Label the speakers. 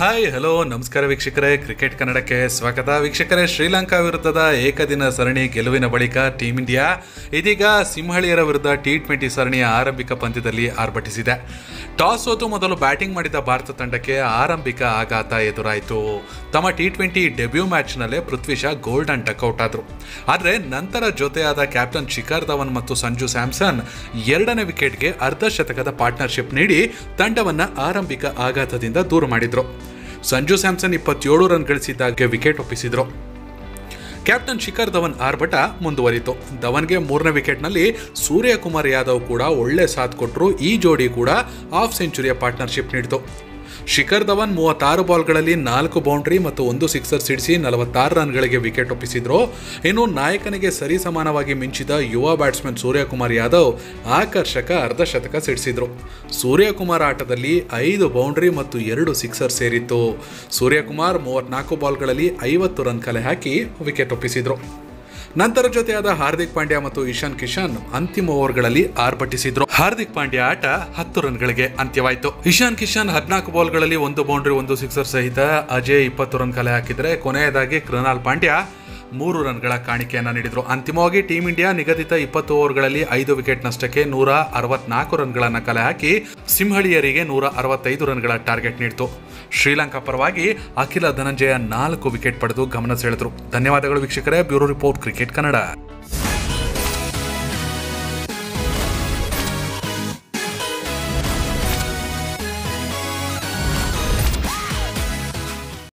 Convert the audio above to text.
Speaker 1: hi hello ನಮಸ್ಕಾರ ವೀಕ್ಷಕರೇ cricket ಕನ್ನಡಕ್ಕೆ ಸ್ವಾಗತ ವೀಕ್ಷಕರೇ ಶ್ರೀಲಂಕಾ ವಿರುದ್ಧದ ಏಕದಿನ ಸರಣಿ ಗೆಲುವಿನ ಬಳಿಕ ಟೀಂ ಇಂಡಿಯಾ ಇದೀಗ ಸಿಂಹಳಿಯರ ವಿರುದ್ಧ ಟಿ ಟ್ವೆಂಟಿ ಸರಣಿಯ ಆರಂಭಿಕ ಪಂದ್ಯದಲ್ಲಿ ಆರ್ಭಟಿಸಿದೆ ಟಾಸ್ ಸೋತು ಮೊದಲು ಬ್ಯಾಟಿಂಗ್ ಮಾಡಿದ ಭಾರತ ತಂಡಕ್ಕೆ ಆರಂಭಿಕ ಆಘಾತ ಎದುರಾಯಿತು ತಮ್ಮ ಟಿ ಟ್ವೆಂಟಿ ಡೆಬ್ಯೂ ಮ್ಯಾಚ್ನಲ್ಲೇ ಪೃಥ್ವಿ ಶಾ ಗೋಲ್ಡನ್ ಟಕ್ಔಟ್ ಆದರು ಆದರೆ ನಂತರ ಜೊತೆಯಾದ ಕ್ಯಾಪ್ಟನ್ ಶಿಖರ್ ಧವನ್ ಮತ್ತು ಸಂಜು ಸ್ಯಾಮ್ಸನ್ ಎರಡನೇ ವಿಕೆಟ್ಗೆ ಅರ್ಧ ಶತಕದ ಪಾರ್ಟ್ನರ್ಶಿಪ್ ನೀಡಿ ತಂಡವನ್ನು ಆರಂಭಿಕ ಆಘಾತದಿಂದ ದೂರ ಮಾಡಿದ್ರು ಸಂಜು ಸ್ಯಾಮ್ಸನ್ ಇಪ್ಪತ್ತೇಳು ರನ್ ಗಳಿಸಿದ್ದಾಗೆ ವಿಕೆಟ್ ಒಪ್ಪಿಸಿದ್ರು ಕ್ಯಾಪ್ಟನ್ ಶಿಖರ್ ಧವನ್ ಆರ್ಭಟ ಮುಂದುವರಿತು ಧವನ್ಗೆ ಮೂರನೇ ವಿಕೆಟ್ನಲ್ಲಿ ಸೂರ್ಯಕುಮಾರ್ ಯಾದವ್ ಕೂಡ ಒಳ್ಳೆ ಸಾಥ್ ಕೊಟ್ಟರು ಈ ಜೋಡಿ ಕೂಡ ಹಾಫ್ ಸೆಂಚುರಿಯ ಪಾರ್ಟ್ನರ್ಶಿಪ್ ನೀಡಿತು ಶಿಖರ್ ಧವನ್ ಮೂವತ್ತಾರು ಬಾಲ್ಗಳಲ್ಲಿ ನಾಲ್ಕು ಬೌಂಡ್ರಿ ಮತ್ತು ಒಂದು ಸಿಕ್ಸರ್ ಸಿಡಿಸಿ ನಲವತ್ತಾರು ರನ್ಗಳಿಗೆ ವಿಕೆಟ್ ಒಪ್ಪಿಸಿದ್ರು ಇನ್ನು ನಾಯಕನಿಗೆ ಸರಿ ಸಮಾನವಾಗಿ ಮಿಂಚಿದ ಯುವ ಬ್ಯಾಟ್ಸ್ಮನ್ ಸೂರ್ಯಕುಮಾರ್ ಯಾದವ್ ಆಕರ್ಷಕ ಅರ್ಧ ಶತಕ ಸಿಡಿಸಿದ್ರು ಸೂರ್ಯಕುಮಾರ್ ಆಟದಲ್ಲಿ ಐದು ಬೌಂಡ್ರಿ ಮತ್ತು ಎರಡು ಸಿಕ್ಸರ್ ಸೇರಿತ್ತು ಸೂರ್ಯಕುಮಾರ್ ಮೂವತ್ನಾಲ್ಕು ಬಾಲ್ಗಳಲ್ಲಿ ಐವತ್ತು ರನ್ ಕಲೆ ಹಾಕಿ ವಿಕೆಟ್ ಒಪ್ಪಿಸಿದ್ರು ನಂತರ ಜೊತೆಯಾದ ಹಾರ್ದಿಕ್ ಪಾಂಡ್ಯ ಮತ್ತು ಇಶಾನ್ ಕಿಶನ್ ಅಂತಿಮ ಓವರ್ಗಳಲ್ಲಿ ಆರ್ಭಟಿಸಿದ್ರು ಹಾರ್ದಿಕ್ ಪಾಂಡ್ಯ ಆಟ ಹತ್ತು ರನ್ಗಳಿಗೆ ಅಂತ್ಯವಾಯಿತು ಇಶಾನ್ ಕಿಶನ್ ಹದಿನಾಲ್ಕು ಬಾಲ್ಗಳಲ್ಲಿ ಒಂದು ಬೌಂಡ್ರಿ ಒಂದು ಸಿಕ್ಸರ್ ಸಹಿತ ಅಜಯ್ ಇಪ್ಪತ್ತು ರನ್ ಕಲೆ ಹಾಕಿದರೆ ಕೊನೆಯದಾಗಿ ಕೃಣಾಲ್ ಪಾಂಡ್ಯ ಮೂರು ರನ್ಗಳ ಕಾಣಿಕೆಯನ್ನು ನೀಡಿದರು ಅಂತಿಮವಾಗಿ ಟೀಂ ಇಂಡಿಯಾ ನಿಗದಿತ ಇಪ್ಪತ್ತು ಓವರ್ಗಳಲ್ಲಿ ಐದು ವಿಕೆಟ್ ನಷ್ಟಕ್ಕೆ ನೂರ ಅರವತ್ನಾಲ್ಕು ರನ್ಗಳನ್ನು ಕಲೆ ಹಾಕಿ ಸಿಂಹಳಿಯರಿಗೆ ನೂರ ಅರವತ್ತೈದು ರನ್ಗಳ ಟಾರ್ಗೆಟ್ ನೀಡಿತು ಶ್ರೀಲಂಕಾ ಪರವಾಗಿ ಅಖಿಲ ಧನಂಜಯ ನಾಲ್ಕು ವಿಕೆಟ್ ಪಡೆದು ಗಮನ ಸೆಳೆದರು ಧನ್ಯವಾದಗಳು ವೀಕ್ಷಕರೇ ಬ್ಯೂರೋ ರಿಪೋರ್ಟ್ ಕ್ರಿಕೆಟ್ ಕನ್ನಡ